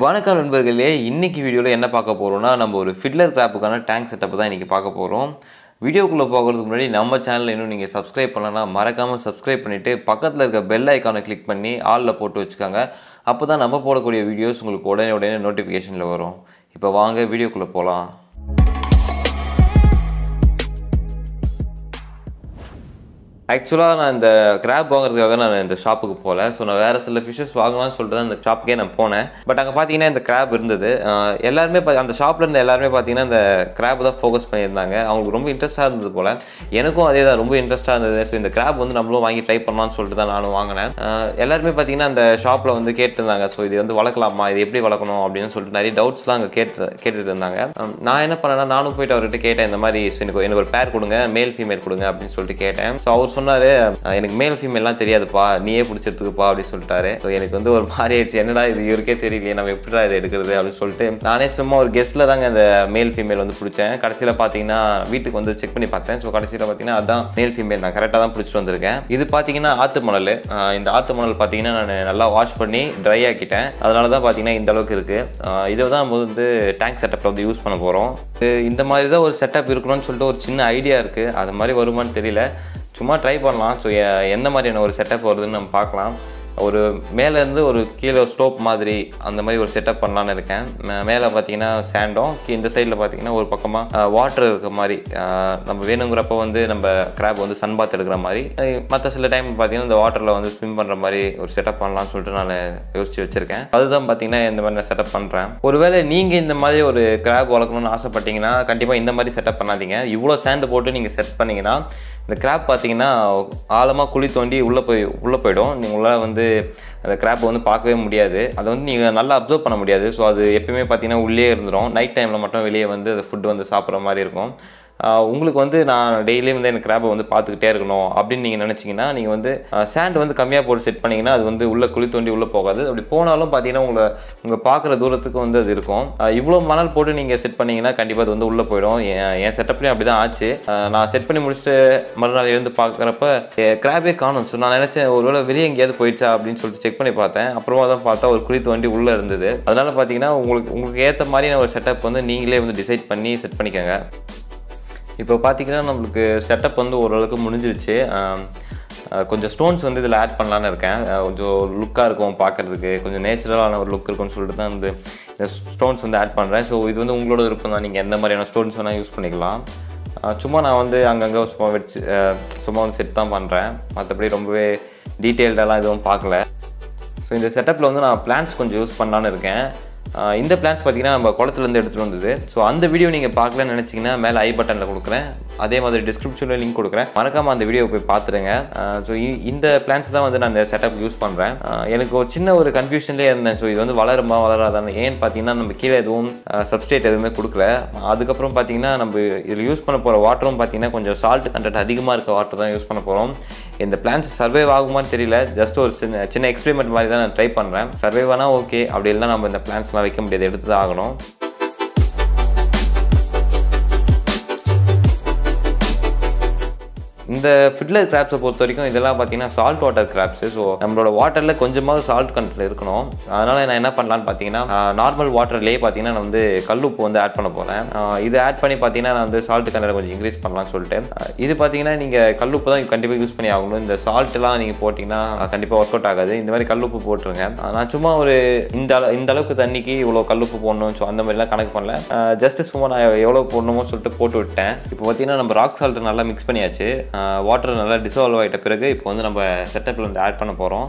வணக்கம் நண்பர்களே இன்னைக்கு வீடியோவில் என்ன பார்க்க போகிறோம்னா நம்ம ஒரு ஃபிட்லர் கிராப்புக்கான டேங்க் செட்டப் தான் இன்றைக்கி பார்க்க போகிறோம் வீடியோக்குள்ளே போகிறதுக்கு முன்னாடி நம்ம சேனலில் இன்னும் நீங்கள் சப்ஸ்கிரைப் பண்ணலன்னா மறக்காமல் சப்ஸ்கிரைப் பண்ணிவிட்டு பக்கத்தில் இருக்க பெல் ஐக்கானை கிளிக் பண்ணி ஆலில் போட்டு வச்சுக்கோங்க அப்போ தான் நம்ம போடக்கூடிய வீடியோஸ் உங்களுக்கு உடனே உடனே நோட்டிஃபிகேஷனில் வரும் இப்போ வாங்க வீடியோக்குள்ளே போகலாம் ஆக்சுவலாக நான் இந்த கிராப் வாங்குறதுக்காக நான் இந்த ஷாப்புக்கு போகல ஸோ நான் வேறு சில ஃபிஷ்ஷஸ் வாங்கலாம்னு சொல்லிட்டு தான் இந்த ஷாப்புக்கே நான் போனேன் பட் அங்கே பார்த்தீங்கன்னா இந்த கிராப் இருந்தது ஆஹ் எல்லாருமே பா- அந்த ஷாப்பில் இருந்த எல்லாருமே பார்த்தீங்கன்னா இந்த கிராப் தான் ஃபோக்கஸ் பண்ணியிருந்தாங்க அவங்களுக்கு ரொம்ப இன்ட்ரெஸ்ட்டாக இருந்தது போல் எனக்கும் அதே தான் ரொம்ப இன்ட்ரெஸ்ட்டாக இருந்தது ஸோ இந்த கிராப் வந்து நம்மளும் வாங்கி ட்ரை பண்ணலாம்னு சொல்லிட்டு தான் நானும் வாங்கினேன் ஆஹ் எல்லாருமே பார்த்தீங்கன்னா அந்த ஷாப்பில் வந்து கேட்டிருந்தாங்க ஸோ இது வந்து வளர்க்கலாமா இது எப்படி வளர்க்கணும் அப்படின்னு சொல்லிட்டு நிறைய டவுட்ஸ்லாம் அங்கே கேட்டு கேட்டுட்டு இருந்தாங்க ஆஹ் நான் என்ன பண்ணேன்னா நானும் போயிட்டு அவர்கிட்ட கேட்டேன் இந்த மாதிரி "So, எனக்கு எனக்கு ஒரு பேர் கொடுங்க மேல் ஃபீமேல் கொடுங்க அப்படின்னு சொல்லிட்டு கேட்டேன் ஸோ அவர் சொன்னார் எனக்கு மேல் ஃபீமேல்லாம் தெரியாதுப்பா நீயே பிடிச்சிருத்துக்குப்பா அப்படின்னு சொல்லிட்டாரு ஸோ எனக்கு வந்து ஒரு மாதிரி ஆயிடுச்சு என்னடா இது இவருக்கே தெரியலையே நம்ம எப்படிடா இதை எடுக்கிறது அப்படின்னு சொல்லிட்டு நானே சும்மா ஒரு கெஸ்ட்டில் தாங்க இந்த மேல் ஃபீமேல் வந்து பிடிச்சேன் கடைசியில் பார்த்தீங்கன்னா வீட்டுக்கு வந்து செக் பண்ணி பார்த்தேன் ஸோ கடைசியில் பார்த்தீங்கன்னா அதான் மேல் ஃபீமேல் நான் கரெக்டாக தான் பிடிச்சிட்டு வந்திருக்கேன் இது பார்த்தீங்கன்னா ஆத்து மணல் ஆஹ் இந்த ஆத்து மணல் பார்த்தீங்கன்னா நான் நல்லா வாஷ் பண்ணி ட்ரை ஆக்கிட்டேன் அதனால தான் பார்த்தீங்கன்னா இந்த அளவுக்கு இருக்குது இதை தான் நம்ம வந்து டேங்க் செட்டப்பில் வந்து யூஸ் பண்ண போகிறோம் இந்த மாதிரி தான் ஒரு செட்டப் இருக்கணும்னு சொல்லிட்டு ஒரு சின்ன ஐடியா இருக்குது அது மாதிரி வருமான்னு தெரியல சும்மா ட்ரை பண்ணலாம் ஸோ எந்த மாதிரியான ஒரு செட்டப் வருதுன்னு நம்ம பார்க்கலாம் ஒரு மேலேருந்து ஒரு கீழே ஸ்லோப் மாதிரி அந்த மாதிரி ஒரு செட்டப் பண்ணலான்னு இருக்கேன் மே- மேலே பார்த்தீங்கன்னா சேண்டும் இந்த சைடில் பார்த்தீங்கன்னா ஒரு பக்கமாக வாட்டர் இருக்க மாதிரி அஹ், நம்ம வேணுங்கிறப்ப வந்து நம்ம கிராப் வந்து சன் பாத் எடுக்கிற மாதிரி மற்ற சில டைம் பார்த்தீங்கன்னா இந்த வாட்டரில் வந்து ஸ்விம் பண்ணுற மாதிரி ஒரு செட்டப் பண்ணலாம்னு சொல்லிட்டு நான் யோசிச்சு வச்சுருக்கேன் அதுதான் பார்த்தீங்கன்னா இந்த மாதிரி நான் செட்டப் பண்ணுறேன் ஒருவேளை நீங்கள் இந்த மாதிரி ஒரு கிராப் வளர்க்கணும்னு ஆசைப்பட்டீங்கன்னா கண்டிப்பாக இந்த மாதிரி செட்டப் பண்ணாதீங்க இவ்வளோ சேண்டு போட்டு நீங்கள் செட் பண்ணீங்கன்னா இந்த கிராப் பார்த்தீங்கன்னா ஆழமாக குழி தோண்டி உள்ளே போய் உள்ளே போயிடும் நீங்களால் வந்து அந்த கிராப்பை வந்து பார்க்கவே முடியாது அதை வந்து நீங்கள் நல்லா அப்சர்வ் பண்ண முடியாது ஸோ அது எப்பயுமே பார்த்தீங்கன்னா உள்ளே இருந்துரும் நைட் டைமில் மட்டும் வெளியே வந்து அந்த ஃபுட் வந்து சாப்பிட்ற மாதிரி இருக்கும் ஆஹ் உங்களுக்கு வந்து நான் டெய்லியும் வந்து எனக்கு கிராப்பை வந்து பார்த்துக்கிட்டே இருக்கணும் அப்படின்னு நீங்கள் நினச்சிங்கன்னா நீங்கள் வந்து சேண்ட் வந்து கம்மியாக போட்டு செட் பண்ணிங்கன்னா அது வந்து உள்ளே குழி தோண்டி உள்ளே போகாது அப்படி போனாலும் பார்த்தீங்கன்னா உங்களை உங்கள் பார்க்குற தூரத்துக்கு வந்து அது இருக்கும் ஆஹ் இவ்வளோ மணல் போட்டு நீங்கள் செட் பண்ணீங்கன்னா கண்டிப்பாக அது வந்து உள்ளே போயிடும் என் என் செட்டப்லேயும் அப்படி தான் ஆச்சு ஆஹ் நான் செட் பண்ணி முடிச்சுட்டு மறுநாள் எழுந்து பார்க்குறப்ப கிராபே காணும் ஸோ நான் நினச்சேன் ஒருவேளை வெளியே எங்கேயாவது போயிடுச்சா அப்படின்னு சொல்லிட்டு செக் பண்ணி பார்த்தேன் அப்புறமா தான் பார்த்தா ஒரு குழி தோண்டி உள்ளே இருந்தது அதனால பார்த்தீங்கன்னா உங்களுக்கு உங்களுக்கு ஏற்ற மாதிரியான ஒரு செட்டப் வந்து நீங்களே வந்து டிசைட் பண்ணி செட் பண்ணிக்கோங்க இப்போ பார்த்தீங்கன்னா நம்மளுக்கு செட்டப் வந்து ஓரளவுக்கு முடிஞ்சிருச்சு ஆம், அஹ் கொஞ்சம் ஸ்டோன்ஸ் வந்து இதில் ஆட் பண்ணலான்னு இருக்கேன் அஹ் கொஞ்சம் லுக்காக இருக்கும் பார்க்குறதுக்கு கொஞ்சம் நேச்சுரலான ஒரு லுக் இருக்கும்னு சொல்லிட்டு தான் வந்து இந்த ஸ்டோன்ஸ் வந்து ஆட் பண்ணுறேன் ஸோ இது வந்து உங்களோட விருப்பம் தான் நீங்கள் எந்த மாதிரியான ஸ்டோன்ஸ் வேணால் யூஸ் பண்ணிக்கலாம் அஹ் சும்மா நான் வந்து அங்கங்கே சும்மா வச்சு அஹ் சும்மா வந்து செட் தான் பண்ணுறேன் மற்றபடி ரொம்பவே டீட்டெயில்டெல்லாம் எதுவும் பார்க்கல ஸோ இந்த செட்டப்பில் வந்து நான் பிளான்ஸ் கொஞ்சம் யூஸ் பண்ணலான்னு இருக்கேன் ஆஹ் இந்த பிளான்ஸ் பார்த்தீங்கன்னா நம்ம குளத்துலேருந்து எடுத்துகிட்டு வந்தது ஸோ அந்த வீடியோ நீங்கள் பார்க்கலன்னு நினச்சிங்கன்னா மேலே ஐ பட்டனில் கொடுக்குறேன் அதே மாதிரி டிஸ்கிரிப்ஷனில் லிங்க் கொடுக்குறேன் மறக்காமல் அந்த வீடியோ போய் பார்த்துருங்க ஸோ இந்த பிளான்ஸ் தான் வந்து நான் இந்த செட்டப் யூஸ் பண்ணுறேன் எனக்கு ஒரு சின்ன ஒரு கன்ஃபியூஷன்லேயே இருந்தேன் ஸோ இது வந்து வளருமா வளராதான்னு ஏன்னு பார்த்தீங்கன்னா நம்ம கீழே எதுவும் சப்ஸ்டேட் எதுவுமே கொடுக்கல அதுக்கப்புறம் பார்த்தீங்கன்னா நம்ம இதில் யூஸ் பண்ண போகிற வாட்டரும் பார்த்தீங்கன்னா கொஞ்சம் சால்ட் கண்டென்ட் அதிகமாக இருக்க வாட்டர் தான் யூஸ் பண்ண போகிறோம் இந்த பிளான்ஸ் சர்வே ஆகுமான்னு தெரியல ஜஸ்ட் ஒரு சின்ன சின்ன எக்ஸ்பெரிமெண்ட் மாதிரி தான் நான் ட்ரை பண்ணுறேன் சர்வே ஆனால் ஓகே அப்படி இல்லைனா நம்ம இந்த பிளான்ஸ்லாம் வைக்க முடியாது எடுத்து தான் ஆகணும் இந்த ஃபிட்லர் கிராப்ஸை பொறுத்த வரைக்கும் இதெல்லாம் பார்த்தீங்கன்னா சால்ட் வாட்டர் கிராப்ஸு ஸோ நம்மளோட வாட்டரில் கொஞ்சமாவது சால்ட் கண்டென்ட் இருக்கணும் அதனால் நான் என்ன பண்ணலான்னு பார்த்தீங்கன்னா நார்மல் வாட்டர்லேயே பார்த்தீங்கன்னா நான் வந்து கல்லுப்பு வந்து ஆட் பண்ண போகிறேன் இது ஆட் பண்ணி பார்த்தீங்கன்னா நான் வந்து சால்ட் கண்டென்ட் கொஞ்சம் இன்க்ரீஸ் பண்ணலாம்னு சொல்லிட்டு ஆஹ் இது பார்த்தீங்கன்னா நீங்கள் கல்லுப்பு தான் கண்டிப்பாக யூஸ் பண்ணி ஆகணும் இந்த சால்ட்லாம் நீங்கள் போட்டிங்கன்னா கண்டிப்பாக ஒர்க் அவுட் ஆகாது இந்த மாதிரி கல்லுப்பு போட்டுருங்க ஆஹ் நான் சும்மா ஒரு இந்த அள- இந்த அளவுக்கு தண்ணிக்கு இவ்வளோ கல்லுப்பு போடணும் ஸோ அந்த மாதிரிலாம் கணக்கு பண்ணல ஜஸ்ட் சும்மா நான் எவ்வளோ போடணுமோ சொல்லிட்டு போட்டு விட்டேன் இப்போ பார்த்தீங்கன்னா நம்ம ராக் சால்ட் நல்லா மிக்ஸ் பண்ணியாச்சு வாட்டர் நல்லா டிசால்வ் ஆகிட்ட பிறகு இப்போ வந்து நம்ம செட்டப்பில் வந்து ஆட் பண்ண போகிறோம்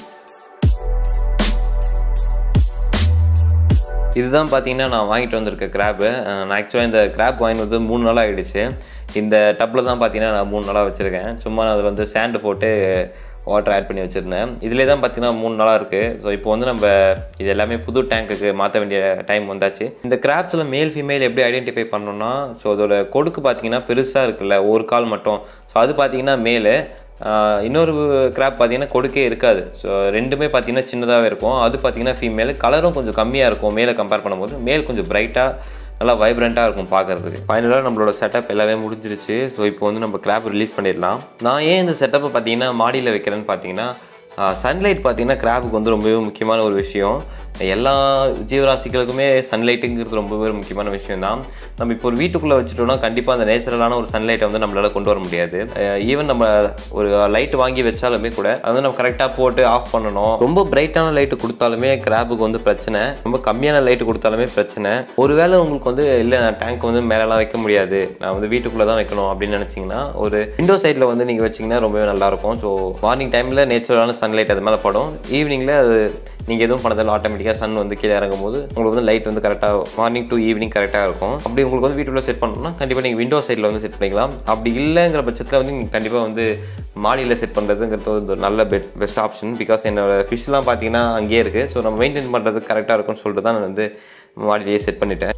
இதுதான் பார்த்தீங்கன்னா நான் வாங்கிட்டு வந்திருக்க கிராப்பு நான் ஆக்சுவலாக இந்த கிராப் வாங்கி வந்து மூணு நாள் ஆகிடுச்சு இந்த டப்பில் தான் பார்த்தீங்கன்னா நான் மூணு நாளாக வச்சுருக்கேன் சும்மா நான் அதில் வந்து சேண்டு போட்டு வாட்டர் ஆட் பண்ணி வச்சுருந்தேன் இதிலே தான் பார்த்தீங்கன்னா மூணு நாளாக இருக்குது ஸோ இப்போ வந்து நம்ம இது எல்லாமே புது டேங்க்குக்கு மாற்ற வேண்டிய டைம் வந்தாச்சு இந்த கிராப்ஸில் மேல் ஃபீமேல் எப்படி ஐடென்டிஃபை பண்ணணும்னா ஸோ அதோட கொடுக்கு பார்த்தீங்கன்னா பெருசாக இருக்குல்ல ஒரு கால் மட்டும் ஸோ அது பார்த்தீங்கன்னா மேலு ஆஹ் இன்னொரு கிராப் பார்த்தீங்கன்னா கொடுக்கே இருக்காது ஸோ ரெண்டுமே பார்த்தீங்கன்னா சின்னதாகவே இருக்கும் அது பார்த்தீங்கன்னா ஃபீமேல் கலரும் கொஞ்சம் கம்மியாக இருக்கும் மேலே கம்பேர் பண்ணும்போது மேல் கொஞ்சம் பிரைட்டாக நல்லா வைப்ரண்ட்டாக இருக்கும் பார்க்கறதுக்கு ஃபைனலாக நம்மளோட செட்டப் எல்லாமே முடிஞ்சிருச்சு ஸோ இப்போ வந்து நம்ம கிராப் ரிலீஸ் பண்ணிடலாம் நான் ஏன் இந்த செட்டப்பை பார்த்தீங்கன்னா மாடியில் வைக்கிறேன்னு பார்த்தீங்கன்னா சன்லைட் பார்த்தீங்கன்னா கிராப்புக்கு வந்து ரொம்பவே முக்கியமான ஒரு விஷயம் எல்லா ஜீவராசிகளுக்குமே சன்லைட்டுங்கிறது ரொம்பவே முக்கியமான விஷயம் தான் நம்ம இப்போ ஒரு வீட்டுக்குள்ளே வச்சுட்டோம்னா கண்டிப்பாக அந்த நேச்சுரலான ஒரு சன்லைட்டை வந்து நம்மளால் கொண்டு வர முடியாது ஈவன் நம்ம ஒரு லைட் வாங்கி வச்சாலுமே கூட அது வந்து நம்ம கரெக்டாக போட்டு ஆஃப் பண்ணணும் ரொம்ப பிரைட்டான லைட்டு கொடுத்தாலுமே கிராபுக்கு வந்து பிரச்சனை ரொம்ப கம்மியான லைட்டு கொடுத்தாலுமே பிரச்சனை ஒருவேளை உங்களுக்கு வந்து இல்லை நான் டேங்க் வந்து மேலெலாம் வைக்க முடியாது நான் வந்து வீட்டுக்குள்ளே தான் வைக்கணும் அப்படின்னு நினச்சிங்கன்னா ஒரு விண்டோ சைடில் வந்து நீங்கள் வச்சிங்கன்னா ரொம்பவே நல்லாயிருக்கும் ஸோ மார்னிங் டைமில் நேச்சுரலான சன்லைட் அது மேலே படும் ஈவினிங்கில் அது நீங்கள் எதுவும் பண்ணதில்ல ஆட்டோமேட்டிக்காக சன் வந்து கீழே இறங்கும் போது உங்களுக்கு வந்து லைட் வந்து கரெக்டாக மார்னிங் டு ஈவினிங் கரெக்டாக இருக்கும் அப்படி உங்களுக்கு வந்து வீட்டுக்குள்ளே செட் பண்ணணும்னா கண்டிப்பாக நீங்கள் விண்டோ சைடில் வந்து செட் பண்ணிக்கலாம் அப்படி இல்லைங்கிற பட்சத்தில் வந்து நீங்கள் கண்டிப்பாக வந்து மாடியில் செட் பண்ணுறதுங்கிறது வந்து ஒரு நல்ல பெட் பெஸ்ட் ஆப்ஷன் பிகாஸ் என்னோட ஃபிஷ்லாம் பார்த்தீங்கன்னா அங்கேயே இருக்குது ஸோ நம்ம மெயின்டைன் பண்ணுறதுக்கு கரெக்டாக இருக்கும்னு சொல்லிட்டு தான் நான் வந்து மாடியிலேயே செட் பண்ணிட்டேன்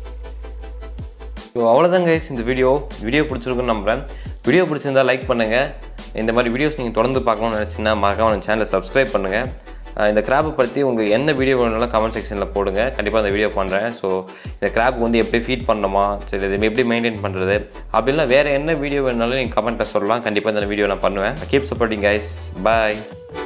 ஸோ அவ்வளோதான் கைஸ் இந்த வீடியோ வீடியோ பிடிச்சிருக்குன்னு நம்புகிறேன் வீடியோ பிடிச்சிருந்தா லைக் பண்ணுங்கள் இந்த மாதிரி வீடியோஸ் நீங்கள் தொடர்ந்து பார்க்கணும்னு நினச்சிங்கன்னா மறக்காம நம்ம சேனலை சப்ஸ்கிரைப் பண்ணுங்கள் அஹ் இந்த கிராப்பை பற்றி உங்களுக்கு என்ன வீடியோ வேணும்னாலும் கமெண்ட் செக்ஷனில் போடுங்க கண்டிப்பாக அந்த வீடியோ பண்ணுறேன் ஸோ இந்த கிராப் வந்து எப்படி ஃபீட் பண்ணணுமா சரி இது எப்படி மெயின்டைன் பண்ணுறது அப்படின்னா வேறு என்ன வீடியோ வேணுனாலும் நீங்கள் கமெண்ட்டில் சொல்லலாம் கண்டிப்பாக இந்த வீடியோ நான் பண்ணுவேன் கீப் சப்போர்ட்டிங் கைஸ் பாய்